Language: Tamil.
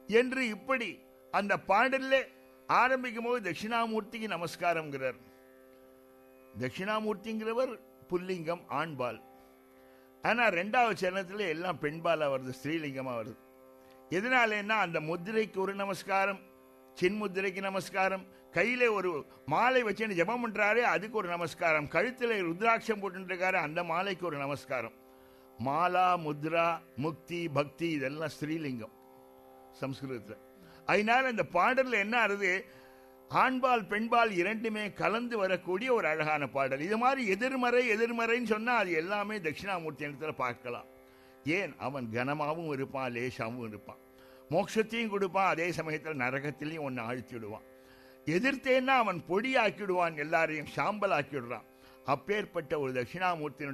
என்று இப்படி அந்த பாடல்ல ஆரம்பிக்கும் போது தட்சிணாமூர்த்திக்கு நமஸ்காரம்ங்கிறார் தட்சிணாமூர்த்திங்கிறவர் புல்லிங்கம் ஆண்பால் ஆனா ரெண்டாவது சரணத்துல எல்லாம் பெண்பாலா வருது ஸ்ரீலிங்கமா வருது எதனாலன்னா அந்த முத்திரைக்கு ஒரு நமஸ்காரம் சின்முத்திரைக்கு நமஸ்காரம் கையில ஒரு மாலை வச்சு ஜெபம் பண்றாரு அதுக்கு ஒரு நமஸ்காரம் கழுத்துல ருத்ராட்சம் போட்டுருக்காரு அந்த மாலைக்கு ஒரு நமஸ்காரம் மாலா முத்ரா முக்தி பக்தி இதெல்லாம் ஸ்ரீலிங்கம் சம்ஸ்கிருதத்துல அதனால இந்த பாடல்ல என்ன ஆறுது ஆண்பால் பெண்பால் இரண்டுமே கலந்து வரக்கூடிய ஒரு அழகான பாடல் இது மாதிரி எதிர்மறை எதிர்மறைன்னு சொன்னா அது எல்லாமே தட்சிணாமூர்த்தி இடத்துல பார்க்கலாம் ஏன் அவன் கனமாவும் இருப்பான் லேசாவும் இருப்பான் மோட்சத்தையும் கொடுப்பான் அதே சமயத்தில் நரகத்திலையும் ஒன்னு ஆழ்த்திடுவான் எதிர்த்தேன்னா அவன் பொடி ஆக்கிடுவான் எல்லாரையும் சாம்பல் ஆக்கிடுறான் அப்பேற்பட்ட ஒரு தட்சிணாமூர்த்தியினுடைய